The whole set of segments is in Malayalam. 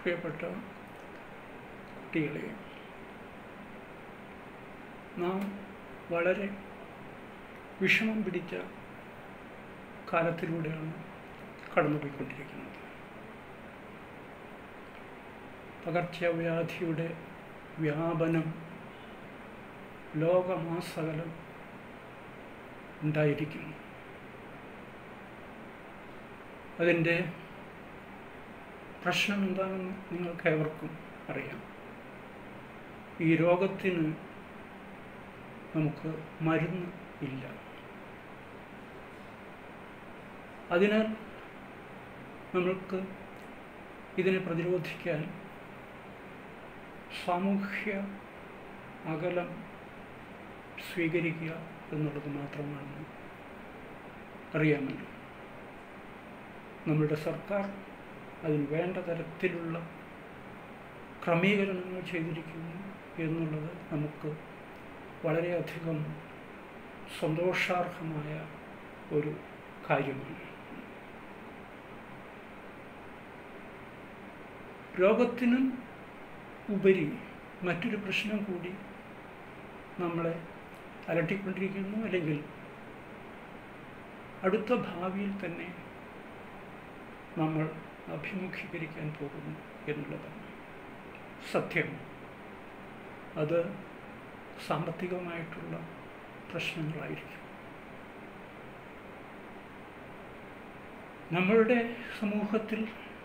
പ്രിയപ്പെട്ട കുട്ടികളെ നാം വളരെ വിഷമം പിടിച്ച കാലത്തിലൂടെയാണ് കടന്നുപോയിക്കൊണ്ടിരിക്കുന്നത് പകർച്ചവ്യാധിയുടെ വ്യാപനം ലോകമാസകലം ഉണ്ടായിരിക്കുന്നു അതിൻ്റെ പ്രശ്നം എന്താണെന്ന് നിങ്ങൾക്ക് ഏവർക്കും അറിയാം ഈ രോഗത്തിന് നമുക്ക് മരുന്ന് ഇല്ല അതിനാൽ നമ്മൾക്ക് ഇതിനെ പ്രതിരോധിക്കാൻ സാമൂഹ്യ അകലം സ്വീകരിക്കുക എന്നുള്ളത് മാത്രമാണ് അറിയാമല്ലോ നമ്മളുടെ സർക്കാർ അതിന് വേണ്ട തരത്തിലുള്ള ക്രമീകരണങ്ങൾ ചെയ്തിരിക്കുന്നു എന്നുള്ളത് നമുക്ക് വളരെയധികം സന്തോഷാർഹമായ ഒരു കാര്യമാണ് രോഗത്തിനും ഉപരി മറ്റൊരു പ്രശ്നം കൂടി നമ്മളെ അലട്ടിക്കൊണ്ടിരിക്കുന്നു അല്ലെങ്കിൽ അടുത്ത ഭാവിയിൽ തന്നെ നമ്മൾ അഭിമുഖീകരിക്കാൻ പോകുന്നു എന്നുള്ളതാണ് സത്യം അത് സാമ്പത്തികമായിട്ടുള്ള പ്രശ്നങ്ങളായിരിക്കും നമ്മളുടെ സമൂഹത്തിൽ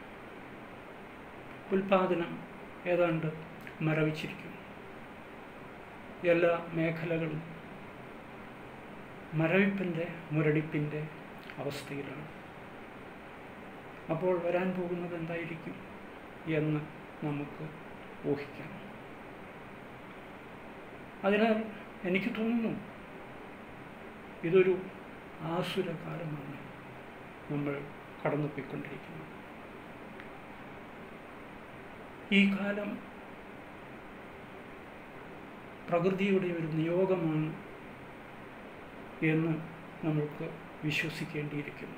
ഉൽപാദനം ഏതാണ്ട് മരവിച്ചിരിക്കുന്നു എല്ലാ മേഖലകളും മരവിപ്പിൻ്റെ മുരടിപ്പിൻ്റെ അവസ്ഥയിലാണ് അപ്പോൾ വരാൻ പോകുന്നത് എന്തായിരിക്കും എന്ന് നമുക്ക് ഊഹിക്കാം അതിനാൽ എനിക്ക് തോന്നുന്നു ഇതൊരു ആസുരകാലമാണ് നമ്മൾ കടന്നുപോയിക്കൊണ്ടിരിക്കുന്നത് ഈ കാലം പ്രകൃതിയുടെ ഒരു നിയോഗമാണ് എന്ന് നമ്മൾക്ക് വിശ്വസിക്കേണ്ടിയിരിക്കുന്നു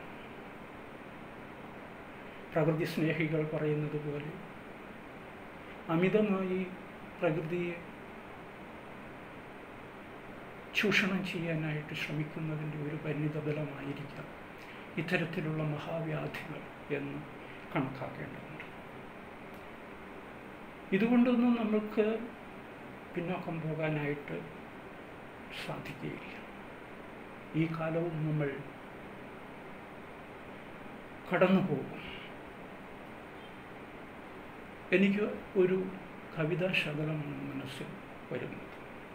പ്രകൃതി സ്നേഹികൾ പറയുന്നത് പോലെ അമിതമായി പ്രകൃതിയെ ചൂഷണം ചെയ്യാനായിട്ട് ശ്രമിക്കുന്നതിൻ്റെ ഒരു പരിണിതഫലമായിരിക്കാം ഇത്തരത്തിലുള്ള മഹാവ്യാധികൾ എന്ന് കണക്കാക്കേണ്ടതുണ്ട് ഇതുകൊണ്ടൊന്നും നമ്മൾക്ക് പിന്നോക്കം പോകാനായിട്ട് സാധിക്കുകയില്ല ഈ കാലവും നമ്മൾ കടന്നു പോകും എനിക്ക് ഒരു കവിതാ ശകലമാണ് മനസ്സിൽ വരുന്നത്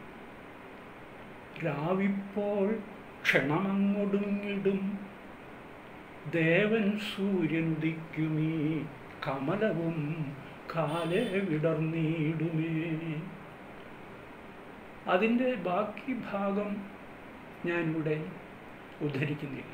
രാവിപ്പോൾ ക്ഷണമങ്ങൊടുങ്ങിടും ദേവൻ സൂര്യനുദിക്കുമീ കമലവും കാലെ വിടർന്നിടുമേ അതിൻ്റെ ബാക്കി ഭാഗം ഞാനിവിടെ ഉദ്ധരിക്കുന്നില്ല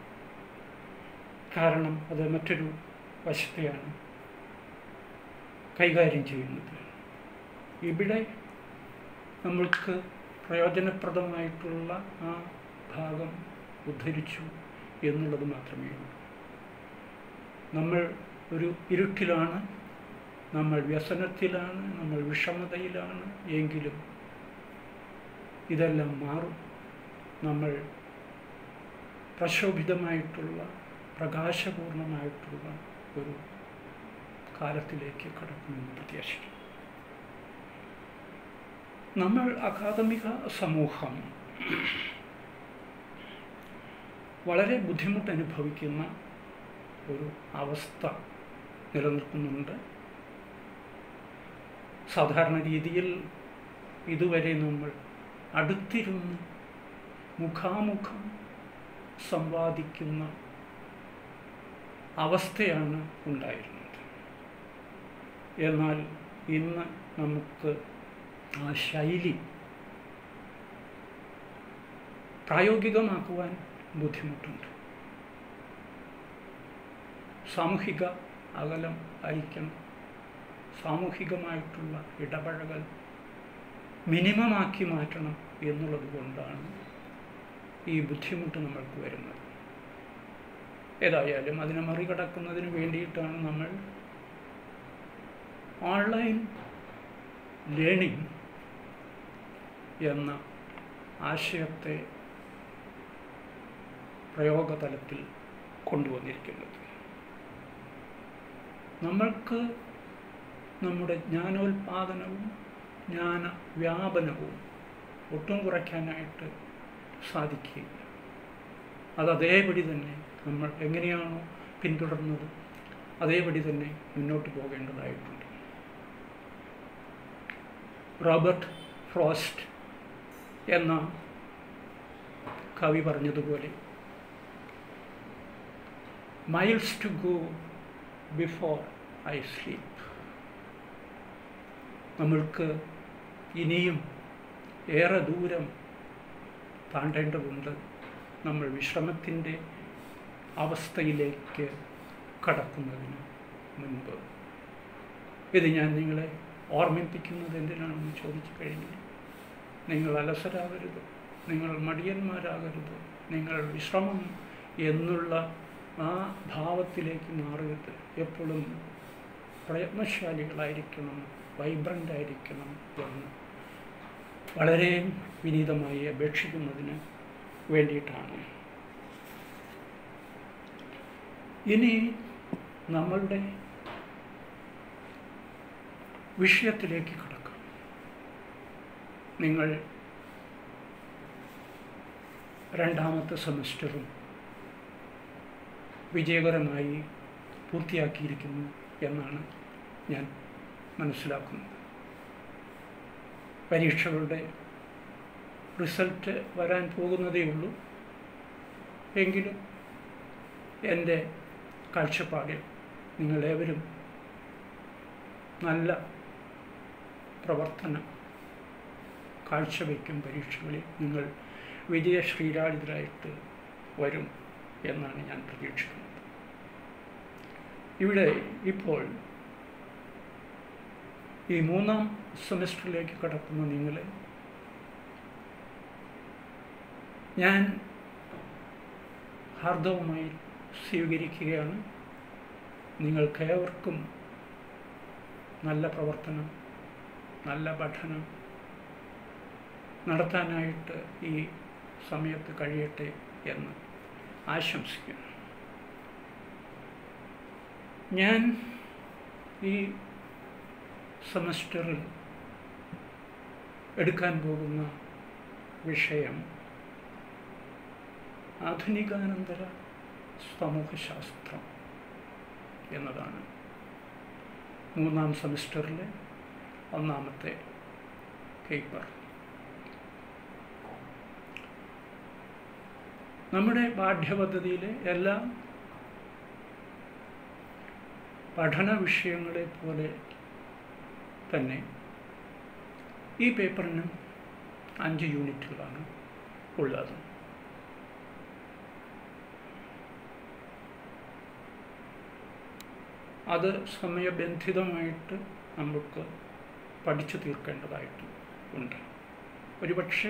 കാരണം അത് മറ്റൊരു വശത്തെയാണ് കൈകാര്യം ചെയ്യുന്നത് ഇവിടെ നമ്മൾക്ക് പ്രയോജനപ്രദമായിട്ടുള്ള ആ ഭാഗം ഉദ്ധരിച്ചു എന്നുള്ളത് മാത്രമേ ഉള്ളൂ നമ്മൾ ഒരു ഇരുട്ടിലാണ് നമ്മൾ വ്യസനത്തിലാണ് നമ്മൾ വിഷമതയിലാണ് എങ്കിലും ഇതെല്ലാം മാറും നമ്മൾ പ്രശോഭിതമായിട്ടുള്ള പ്രകാശപൂർണമായിട്ടുള്ള ഒരു കാലത്തിലേക്ക് കടക്കുമെന്ന് പ്രത്യാശിക്കും നമ്മൾ അക്കാദമിക സമൂഹം വളരെ ബുദ്ധിമുട്ട് അനുഭവിക്കുന്ന ഒരു അവസ്ഥ നിലനിൽക്കുന്നുണ്ട് സാധാരണ രീതിയിൽ ഇതുവരെ നമ്മൾ അടുത്തിരുന്ന് മുഖാമുഖം സംവാദിക്കുന്ന അവസ്ഥയാണ് ഉണ്ടായിരുന്നത് എന്നാൽ ഇന്ന് നമുക്ക് ആ ശൈലി പ്രായോഗികമാക്കുവാൻ ബുദ്ധിമുട്ടുണ്ട് സാമൂഹിക അകലം പാലിക്കണം സാമൂഹികമായിട്ടുള്ള ഇടപഴകൽ മിനിമമാക്കി മാറ്റണം എന്നുള്ളത് കൊണ്ടാണ് ഈ ബുദ്ധിമുട്ട് നമ്മൾക്ക് വരുന്നത് ഏതായാലും അതിനെ മറികടക്കുന്നതിന് വേണ്ടിയിട്ടാണ് നമ്മൾ ഓൺലൈൻ ലേണിംഗ് എന്ന ആശയത്തെ പ്രയോഗതലത്തിൽ കൊണ്ടുവന്നിരിക്കുന്നത് നമ്മൾക്ക് നമ്മുടെ ജ്ഞാനോൽപാദനവും ജ്ഞാന വ്യാപനവും ഒട്ടും കുറയ്ക്കാനായിട്ട് സാധിക്കുകയില്ല അത് അതേപടി തന്നെ നമ്മൾ എങ്ങനെയാണോ പിന്തുടർന്നത് അതേപടി തന്നെ മുന്നോട്ട് പോകേണ്ടതായിട്ടുണ്ട് റോബർട്ട് ഫ്രോസ്റ്റ് എന്ന കവി പറഞ്ഞതുപോലെ miles to go before I sleep നമ്മൾക്ക് ഇനിയും ഏറെ ദൂരം താണ്ടേണ്ടതുണ്ട് നമ്മൾ വിശ്രമത്തിൻ്റെ അവസ്ഥയിലേക്ക് കടക്കുന്നതിന് മുൻപ് ഇത് ഞാൻ നിങ്ങളെ ഓർമ്മിപ്പിക്കുന്നത് എന്തിനാണെന്ന് ചോദിച്ചു കഴിഞ്ഞാൽ നിങ്ങൾ അലസരാകരുത് നിങ്ങൾ മടിയന്മാരാകരുത് നിങ്ങൾ വിശ്രമം എന്നുള്ള ആ ഭാവത്തിലേക്ക് മാറരുത് എപ്പോഴും പ്രയത്നശാലികളായിരിക്കണം വൈബ്രൻ്റ് ആയിരിക്കണം എന്ന് വളരെ വിനീതമായി അപേക്ഷിക്കുന്നതിന് വേണ്ടിയിട്ടാണ് ഇനി നമ്മളുടെ വിഷയത്തിലേക്ക് കടക്കാം നിങ്ങൾ രണ്ടാമത്തെ സെമസ്റ്ററും വിജയകരമായി പൂർത്തിയാക്കിയിരിക്കുന്നു എന്നാണ് ഞാൻ മനസ്സിലാക്കുന്നത് പരീക്ഷകളുടെ റിസൾട്ട് വരാൻ പോകുന്നതേ ഉള്ളൂ എങ്കിലും എൻ്റെ കാഴ്ചപ്പാടിൽ നിങ്ങളേവരും നല്ല പ്രവർത്തനം കാഴ്ചവെക്കും പരീക്ഷകളിൽ നിങ്ങൾ വിജയശ്രീലാളിതരായിട്ട് വരും എന്നാണ് ഞാൻ പ്രതീക്ഷിക്കുന്നത് ഇവിടെ ഇപ്പോൾ ഈ മൂന്നാം സെമസ്റ്ററിലേക്ക് കടക്കുന്ന നിങ്ങളെ ഞാൻ ഹാർദവമായി സ്വീകരിക്കുകയാണ് നിങ്ങൾക്കേവർക്കും നല്ല പ്രവർത്തനം നല്ല പഠനം നടത്താനായിട്ട് ഈ സമയത്ത് കഴിയട്ടെ എന്ന് ആശംസിക്കുന്നു ഞാൻ ഈ സെമസ്റ്ററിൽ എടുക്കാൻ പോകുന്ന വിഷയം ആധുനികാനന്തര സമൂഹശാസ്ത്രം എന്നതാണ് മൂന്നാം സെമസ്റ്ററിലെ ഒന്നാമത്തെ പേപ്പർ നമ്മുടെ പാഠ്യപദ്ധതിയിലെ എല്ലാ പഠന വിഷയങ്ങളെ പോലെ തന്നെ ഈ പേപ്പറിന് അഞ്ച് യൂണിറ്റുകളാണ് ഉള്ളത് അത് സമയബന്ധിതമായിട്ട് നമുക്ക് പഠിച്ചു തീർക്കേണ്ടതായിട്ട് ഉണ്ട് ഒരുപക്ഷെ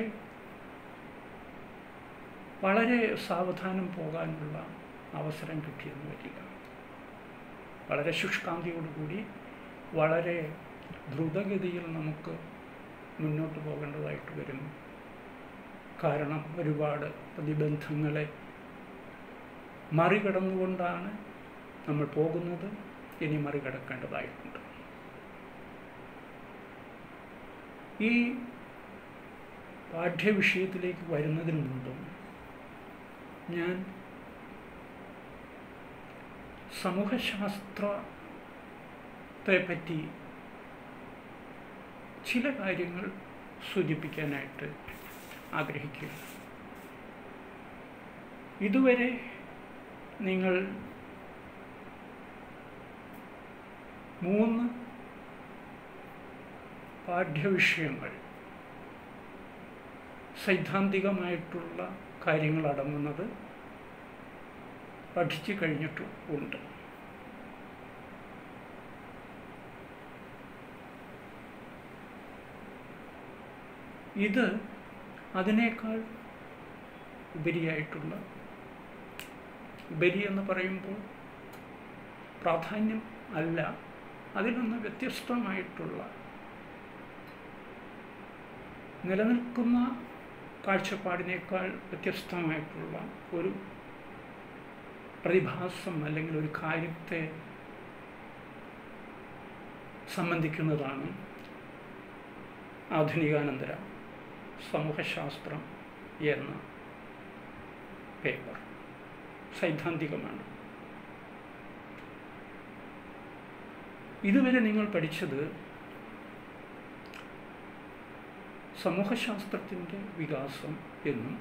വളരെ സാവധാനം പോകാനുള്ള അവസരം കിട്ടിയെന്ന് വരില്ല വളരെ ശുഷ്കാന്തിയോടുകൂടി വളരെ ദ്രുതഗതിയിൽ നമുക്ക് മുന്നോട്ട് പോകേണ്ടതായിട്ട് വരും കാരണം ഒരുപാട് പ്രതിബന്ധങ്ങളെ മറികടന്നുകൊണ്ടാണ് നമ്മൾ പോകുന്നത് ഇനി മറികടക്കേണ്ടതായിട്ടുണ്ട് ഈ പാഠ്യവിഷയത്തിലേക്ക് വരുന്നതിന് മുമ്പ് ഞാൻ സമൂഹശാസ്ത്രത്തെ പറ്റി ചില കാര്യങ്ങൾ സൂചിപ്പിക്കാനായിട്ട് ആഗ്രഹിക്കുക ഇതുവരെ നിങ്ങൾ മൂന്ന് പാഠ്യവിഷയങ്ങൾ സൈദ്ധാന്തികമായിട്ടുള്ള കാര്യങ്ങൾ അടങ്ങുന്നത് പഠിച്ചു കഴിഞ്ഞിട്ടും ഉണ്ട് ഇത് അതിനേക്കാൾ ഉപരിയായിട്ടുള്ള ഉപരി എന്ന് പറയുമ്പോൾ പ്രാധാന്യം അല്ല അതിൽ നിന്ന് വ്യത്യസ്തമായിട്ടുള്ള നിലനിൽക്കുന്ന കാഴ്ചപ്പാടിനേക്കാൾ വ്യത്യസ്തമായിട്ടുള്ള ഒരു പ്രതിഭാസം അല്ലെങ്കിൽ ഒരു കാര്യത്തെ സംബന്ധിക്കുന്നതാണ് ആധുനികാനന്തര സമൂഹശാസ്ത്രം എന്ന പേപ്പർ സൈദ്ധാന്തികമാണ് ഇതുവരെ നിങ്ങൾ പഠിച്ചത് സമൂഹശാസ്ത്രത്തിൻ്റെ വികാസം എന്നും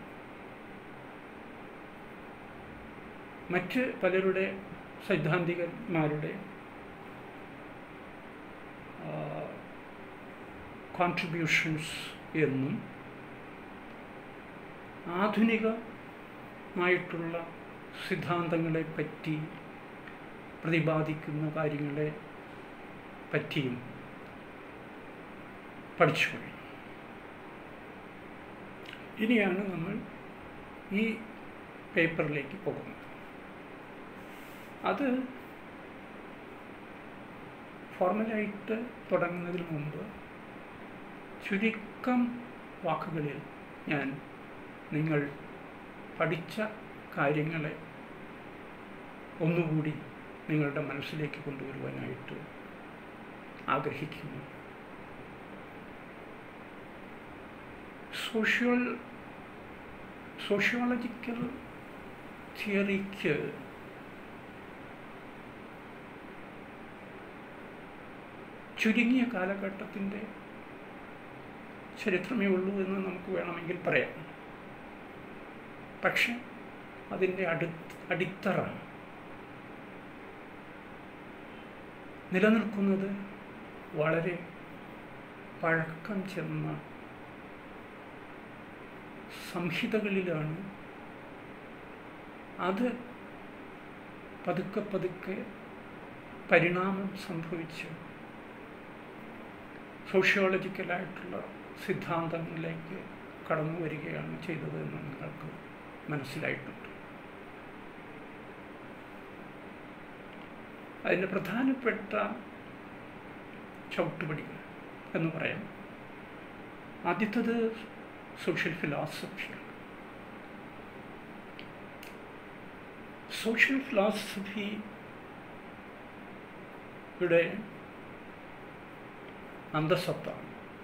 മറ്റ് പലരുടെ സൈദ്ധാന്തികന്മാരുടെ കോൺട്രിബ്യൂഷൻസ് എന്നും ആധുനികമായിട്ടുള്ള സിദ്ധാന്തങ്ങളെ പറ്റി പ്രതിപാദിക്കുന്ന കാര്യങ്ങളെ പറ്റിയും പഠിച്ചു കഴിഞ്ഞു ഇനിയാണ് നമ്മൾ ഈ പേപ്പറിലേക്ക് പോകുന്നത് അത് ഫോർമലായിട്ട് തുടങ്ങുന്നതിന് മുമ്പ് ചുരുക്കം വാക്കുകളിൽ ഞാൻ നിങ്ങൾ പഠിച്ച കാര്യങ്ങളെ ഒന്നുകൂടി നിങ്ങളുടെ മനസ്സിലേക്ക് കൊണ്ടുവരുവാനായിട്ട് ആഗ്രഹിക്കുന്നു സോഷ്യൽ സോഷ്യോളജിക്കൽ തിയറിക്ക് ചുരുങ്ങിയ കാലഘട്ടത്തിൻ്റെ ചരിത്രമേ ഉള്ളൂ എന്ന് നമുക്ക് വേണമെങ്കിൽ പറയാം പക്ഷെ അതിൻ്റെ അടു അടിത്തറ നിലനിൽക്കുന്നത് വളരെ പഴക്കം ചെന്ന സംഹിതകളിലാണ് അത് പതുക്കെ പതുക്കെ പരിണാമം സംഭവിച്ച് സോഷ്യോളജിക്കലായിട്ടുള്ള സിദ്ധാന്തങ്ങളിലേക്ക് കടന്നു വരികയാണ് ചെയ്തത് എന്ന് നിങ്ങൾക്ക് മനസ്സിലായിട്ടുണ്ട് അതിൻ്റെ പ്രധാനപ്പെട്ട ചവിട്ടുപടികൾ എന്ന് പറയാം ആദ്യത്തത് സോഷ്യൽ ഫിലോസഫിയാണ് സോഷ്യൽ ഫിലോസഫിയുടെ അന്തസത്താണ്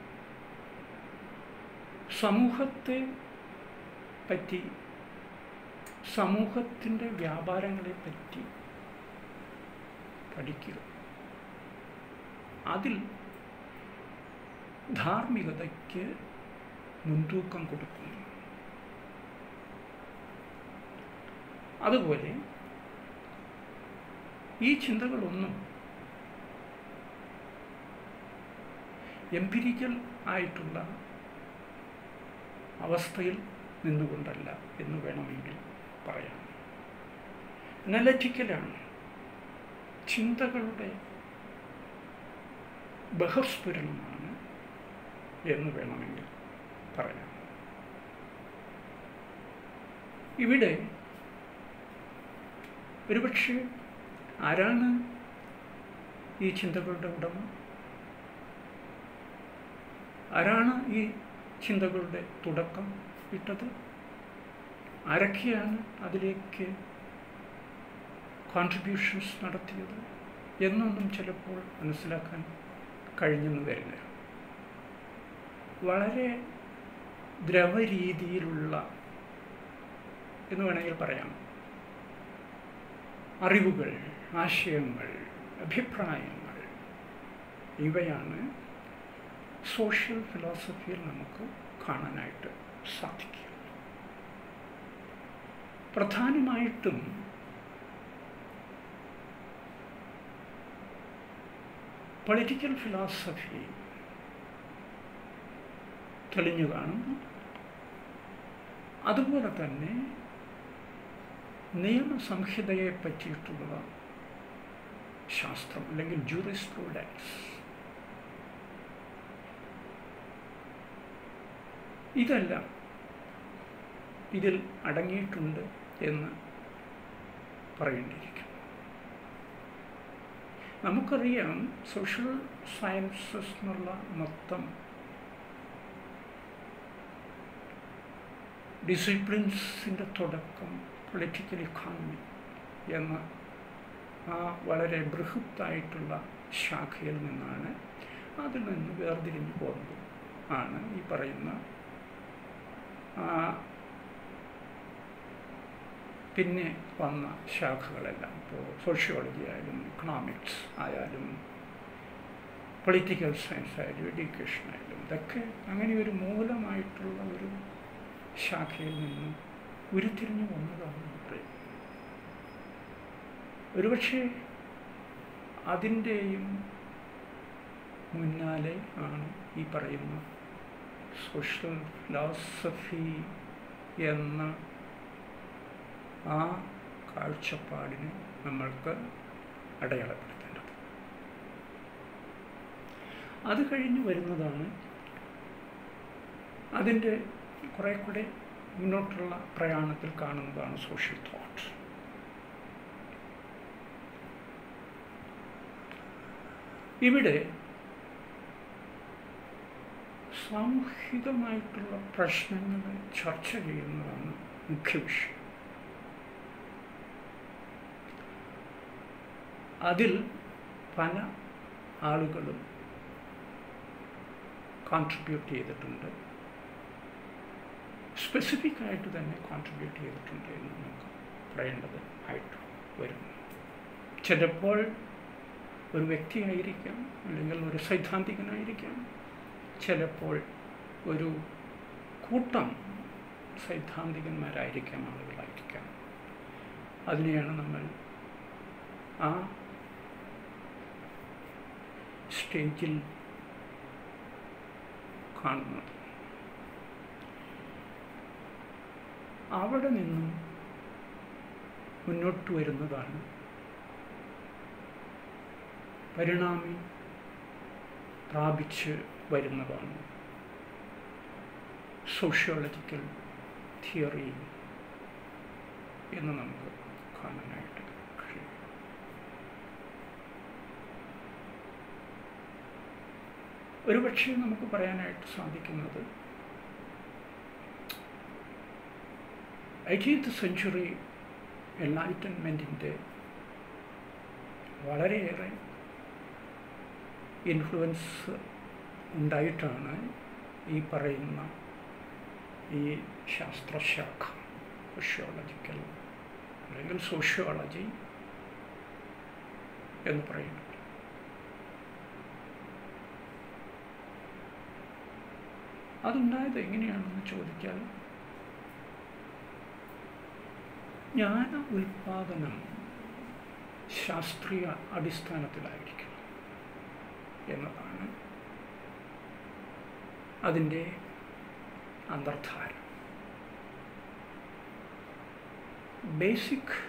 സമൂഹത്തെ പറ്റി സമൂഹത്തിൻ്റെ വ്യാപാരങ്ങളെ പറ്റി പഠിക്കുക അതിൽ ധാർമ്മികതയ്ക്ക് മുൻതൂക്കം കൊടുക്കുന്നു അതുപോലെ ഈ ചിന്തകളൊന്നും എംപിരിക്കൽ ആയിട്ടുള്ള അവസ്ഥയിൽ നിന്നുകൊണ്ടല്ല എന്ന് വേണമെങ്കിൽ പറയാം അനലറ്റിക്കലാണ് ചിന്തകളുടെ ബഹസ്ഫുരണമാണ് എന്ന് വേണമെങ്കിൽ പറയാം ഇവിടെ ഒരുപക്ഷെ ആരാണ് ഈ ചിന്തകളുടെ ഉടമ ആരാണ് ഈ ചിന്തകളുടെ തുടക്കം ഇട്ടത് ആരൊക്കെയാണ് അതിലേക്ക് കോൺട്രിബ്യൂഷൻസ് നടത്തിയത് എന്നൊന്നും ചിലപ്പോൾ മനസ്സിലാക്കാൻ കഴിഞ്ഞെന്ന് വരില്ല വളരെ ദ്രവരീതിയിലുള്ള എന്ന് വേണമെങ്കിൽ പറയാം അറിവുകൾ ആശയങ്ങൾ അഭിപ്രായങ്ങൾ ഇവയാണ് സോഷ്യൽ ഫിലോസഫിയിൽ നമുക്ക് കാണാനായിട്ട് സാധിക്കും പ്രധാനമായിട്ടും പൊളിറ്റിക്കൽ ഫിലോസഫി തെളിഞ്ഞു കാണുന്നു അതുപോലെ തന്നെ നിയമസംഹിതയെ പറ്റിയിട്ടുള്ള ശാസ്ത്രം അല്ലെങ്കിൽ ജൂറിസ്പ്രൂഡൻസ് ഇതെല്ലാം ഇതിൽ അടങ്ങിയിട്ടുണ്ട് എന്ന് പറയേണ്ടിയിരിക്കുന്നു നമുക്കറിയാം സോഷ്യൽ സയൻസസ് എന്നുള്ള മൊത്തം ഡിസിപ്ലിൻസിൻ്റെ തുടക്കം പൊളിറ്റിക്കൽ ഇക്കോണമി എന്ന ആ വളരെ ബൃഹത്തായിട്ടുള്ള ശാഖയിൽ നിന്നാണ് അതിൽ നിന്ന് വേർതിരിഞ്ഞു പോകുന്നത് ആണ് ഈ പറയുന്ന ആ, പിന്നെ വന്ന ശാഖകളെല്ലാം ഇപ്പോൾ സോഷ്യോളജി ആയാലും ഇക്കണോമിക്സ് ആയാലും പൊളിറ്റിക്കൽ സയൻസ് ആയാലും എഡ്യൂക്കേഷൻ ആയാലും ഇതൊക്കെ അങ്ങനെ ഒരു മൂലമായിട്ടുള്ള ഒരു ശാഖയിൽ നിന്ന് ഉരുത്തിരിഞ്ഞു വന്നതാണ് പറയും ഒരുപക്ഷെ അതിൻ്റെയും മുന്നാലെ ആണ് ഈ പറയുന്ന സോഷ്യൽ ഫിലോസഫി എന്ന ആ കാഴ്ചപ്പാടിനെ നമ്മൾക്ക് അടയാളപ്പെടുത്തേണ്ടത് അത് കഴിഞ്ഞ് വരുന്നതാണ് അതിൻ്റെ കുറേ കൂടെ മുന്നോട്ടുള്ള പ്രയാണത്തിൽ കാണുന്നതാണ് സോഷ്യൽ തോട്ട് ഇവിടെ സാമൂഹികമായിട്ടുള്ള പ്രശ്നങ്ങൾ ചർച്ച ചെയ്യുന്നതാണ് മുഖ്യ വിഷയം അതിൽ പല ആളുകളും കോൺട്രിബ്യൂട്ട് ചെയ്തിട്ടുണ്ട് സ്പെസിഫിക് ആയിട്ട് തന്നെ കോൺട്രിബ്യൂട്ട് ചെയ്തിട്ടുണ്ട് എന്ന് നമുക്ക് പറയേണ്ടത് ആയിട്ട് വരുന്നു ചിലപ്പോൾ ഒരു വ്യക്തിയായിരിക്കാം അല്ലെങ്കിൽ ഒരു സൈദ്ധാന്തികനായിരിക്കാം ചിലപ്പോൾ ഒരു കൂട്ടം സൈദ്ധാന്തികന്മാരായിരിക്കാം ആളുകളായിരിക്കാം അതിനെയാണ് നമ്മൾ ആ സ്റ്റേജിൽ കാണുന്നത് അവിടെ നിന്നും മുന്നോട്ട് വരുന്നതാണ് പരിണാമി പ്രാപിച്ച് വരുന്നതാണ് സോഷ്യോളജിക്കൽ തിയറി എന്ന് നമുക്ക് കാണാനായിട്ട് കഴിയും ഒരുപക്ഷെ നമുക്ക് പറയാനായിട്ട് സാധിക്കുന്നത് എയ്റ്റീൻത്ത് സെഞ്ചുറി എൻലൈറ്റൻമെൻറ്റിൻ്റെ വളരെയേറെ ഇൻഫ്ലുവൻസ് ഉണ്ടായിട്ടാണ് ഈ പറയുന്ന ഈ ശാസ്ത്രശാഖ സോഷ്യോളജിക്കൽ അല്ലെങ്കിൽ സോഷ്യോളജി എന്ന് പറയുന്നത് അതുണ്ടായത് എങ്ങനെയാണെന്ന് ചോദിച്ചാൽ ജ്ഞാന ഉൽപാദനം ശാസ്ത്രീയ അടിസ്ഥാനത്തിലായിരിക്കണം എന്നതാണ് അതിൻ്റെ അന്തർധാര ബേസിക്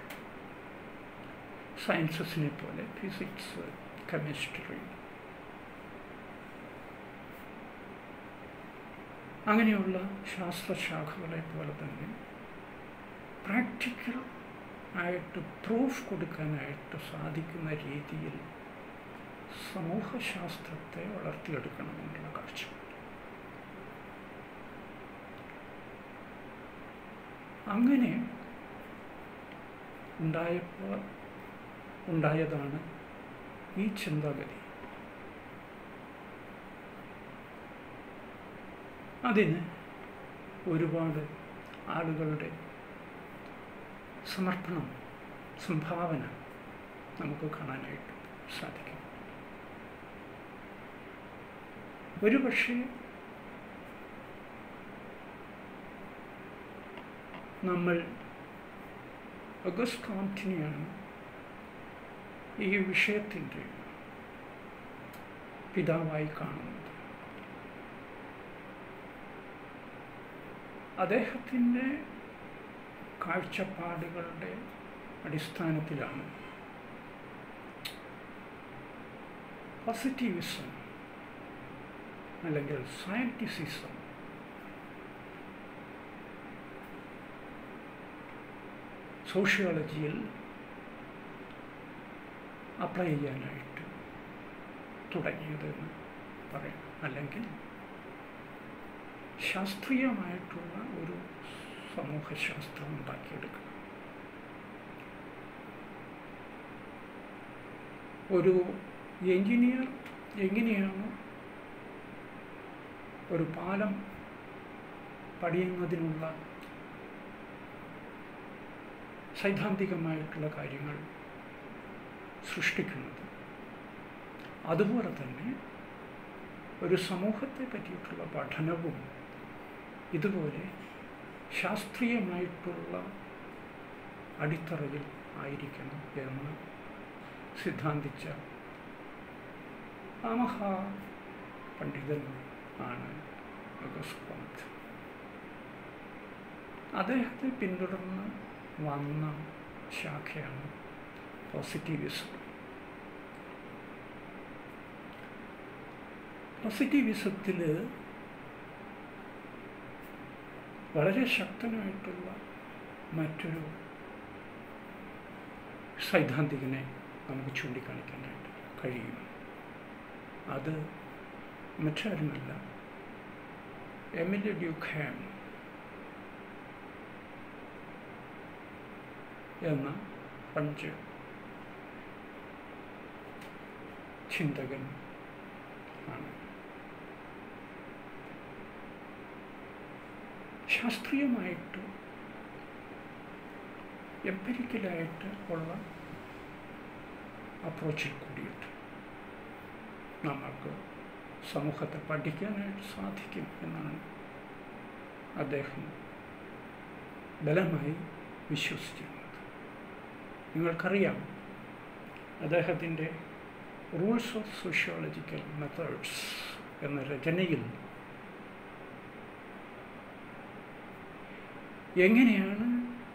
സയൻസസിനെ പോലെ ഫിസിക്സ് കെമിസ്ട്രി അങ്ങനെയുള്ള ശാസ്ത്രശാഖകളെ പോലെ തന്നെ പ്രാക്ടിക്കൽ ആയിട്ട് പ്രൂഫ് കൊടുക്കാനായിട്ട് സാധിക്കുന്ന രീതിയിൽ സമൂഹശാസ്ത്രത്തെ വളർത്തിയെടുക്കണമെന്നുള്ള കാഴ്ചപ്പാട് അങ്ങനെ ഉണ്ടായപ്പോൾ ഉണ്ടായതാണ് ഈ ചിന്താഗതി അതിന് ഒരുപാട് ആളുകളുടെ സമർപ്പണം സംഭാവന നമുക്ക് കാണാനായിട്ട് സാധിക്കും ഒരുപക്ഷെ നമ്മൾ അഗസ്റ്റ് കോംറ്റിനെയാണ് ഈ വിഷയത്തിൻ്റെ പിതാവായി കാണുന്നത് അദ്ദേഹത്തിൻ്റെ കാഴ്ചപ്പാടുകളുടെ അടിസ്ഥാനത്തിലാണ് പോസിറ്റീവിസം അല്ലെങ്കിൽ സയൻറ്റിസിസം സോഷ്യോളജിയിൽ അപ്ലൈ ചെയ്യാനായിട്ട് തുടങ്ങിയത് എന്ന് പറയാം അല്ലെങ്കിൽ ശാസ്ത്രീയമായിട്ടുള്ള ഒരു സമൂഹശാസ്ത്രം ഉണ്ടാക്കിയെടുക്കണം ഒരു എഞ്ചിനീയർ എങ്ങനെയാണ് ഒരു പാലം പണിയുന്നതിനുള്ള സൈദ്ധാന്തികമായിട്ടുള്ള കാര്യങ്ങൾ സൃഷ്ടിക്കുന്നത് അതുപോലെ തന്നെ ഒരു സമൂഹത്തെ പറ്റിയിട്ടുള്ള പഠനവും ഇതുപോലെ ശാസ്ത്രീയമായിട്ടുള്ള അടിത്തറയിൽ ആയിരിക്കണം എന്ന് സിദ്ധാന്തിച്ച ആ മഹാ പണ്ഡിതൻ ആണ് അഗസ്കോന്ത് അദ്ദേഹത്തെ പിന്തുടർന്ന് വന്ന ശാഖയാണ് പോസിറ്റീവിസം പോസിറ്റീവിസത്തിൽ വളരെ ശക്തനായിട്ടുള്ള മറ്റൊരു സൈദ്ധാന്തികനെ നമുക്ക് ചൂണ്ടിക്കാണിക്കാനായിട്ട് കഴിയും അത് മറ്റാരുമല്ല എമിലി ഡ്യൂഖാം എന്ന ഫ്രഞ്ച് ചിന്തകൻ ആണ് ശാസ്ത്രീയമായിട്ട് എംപരിക്കലായിട്ട് ഉള്ള അപ്രോച്ചിൽ കൂടിയിട്ട് നമ്മൾക്ക് സമൂഹത്തെ പഠിക്കാനായിട്ട് സാധിക്കും എന്നാണ് അദ്ദേഹം ബലമായി വിശ്വസിച്ചിരുന്നത് നിങ്ങൾക്കറിയാം അദ്ദേഹത്തിൻ്റെ റൂൾസ് ഓഫ് സോഷ്യോളജിക്കൽ മെത്തേഡ്സ് എന്ന രചനയിൽ എങ്ങനെയാണ്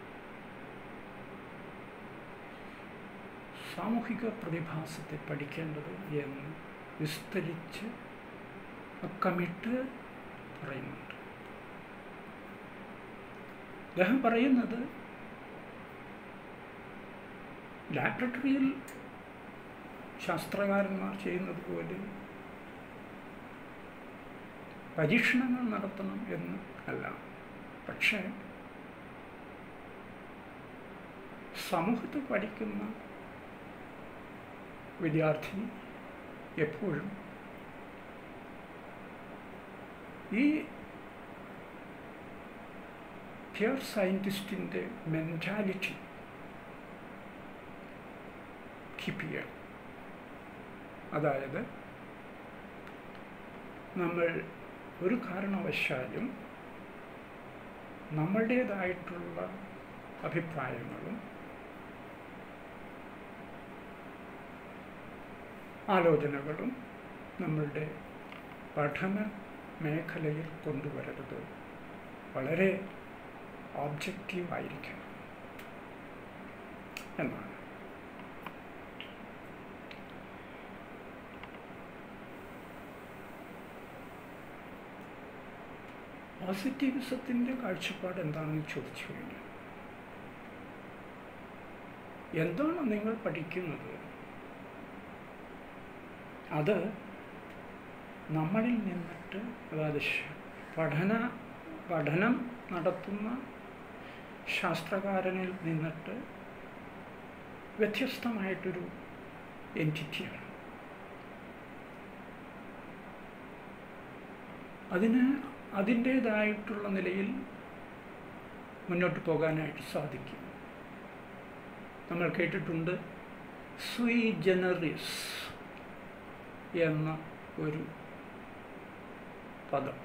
സാമൂഹിക പ്രതിഭാസത്തെ പഠിക്കേണ്ടത് എന്ന് വിസ്തരിച്ച് അക്കമിട്ട് പറയുന്നുണ്ട് അദ്ദേഹം പറയുന്നത് ലാബറട്ടറിയിൽ ശാസ്ത്രകാരന്മാർ ചെയ്യുന്നത് പോലെ പരീക്ഷണങ്ങൾ നടത്തണം എന്ന് അല്ല പക്ഷേ സമൂഹത്തെ പഠിക്കുന്ന വിദ്യാർത്ഥി എപ്പോഴും ഈ പ്യുർ സയൻറ്റിസ്റ്റിൻ്റെ മെൻറ്റാലിറ്റി കീപ്പ് ചെയ്യണം അതായത് നമ്മൾ ഒരു കാരണവശാലും നമ്മളുടേതായിട്ടുള്ള അഭിപ്രായങ്ങളും ആലോചനകളും നമ്മളുടെ പഠന മേഖലയിൽ കൊണ്ടുവരരുത് വളരെ ഓബ്ജക്റ്റീവായിരിക്കണം എന്നാണ് പോസിറ്റീവിസത്തിൻ്റെ കാഴ്ചപ്പാട് എന്താണെന്ന് ചോദിച്ചു കഴിഞ്ഞാൽ എന്താണ് നിങ്ങൾ പഠിക്കുന്നത് അത് നമ്മളിൽ നിന്നിട്ട് അതായത് പഠന പഠനം നടത്തുന്ന ശാസ്ത്രകാരനിൽ നിന്നിട്ട് വ്യത്യസ്തമായിട്ടൊരു എൻറ്റിറ്റിയാണ് അതിന് അതിൻ്റേതായിട്ടുള്ള നിലയിൽ മുന്നോട്ട് പോകാനായിട്ട് സാധിക്കും നമ്മൾ കേട്ടിട്ടുണ്ട് സ്വീ ജനറിസ് എന്ന ഒരു പദം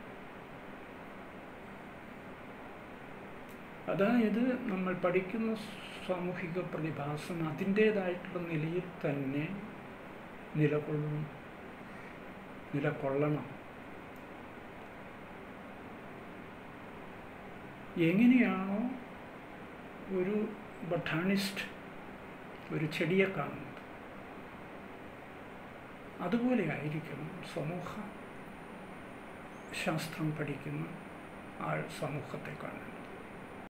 അതായത് നമ്മൾ പഠിക്കുന്ന സാമൂഹിക പ്രതിഭാസം അതിൻ്റേതായിട്ടുള്ള നിലയിൽ തന്നെ നിലകൊള്ളും നിലകൊള്ളണം എങ്ങനെയാണോ ഒരു ബട്ടാണിസ്റ്റ് ഒരു ചെടിയെ കാണുന്നത് അതുപോലെ ആയിരിക്കണം സമൂഹ ശാസ്ത്രം പഠിക്കുന്ന ആൾ സമൂഹത്തെ കാണുന്നത്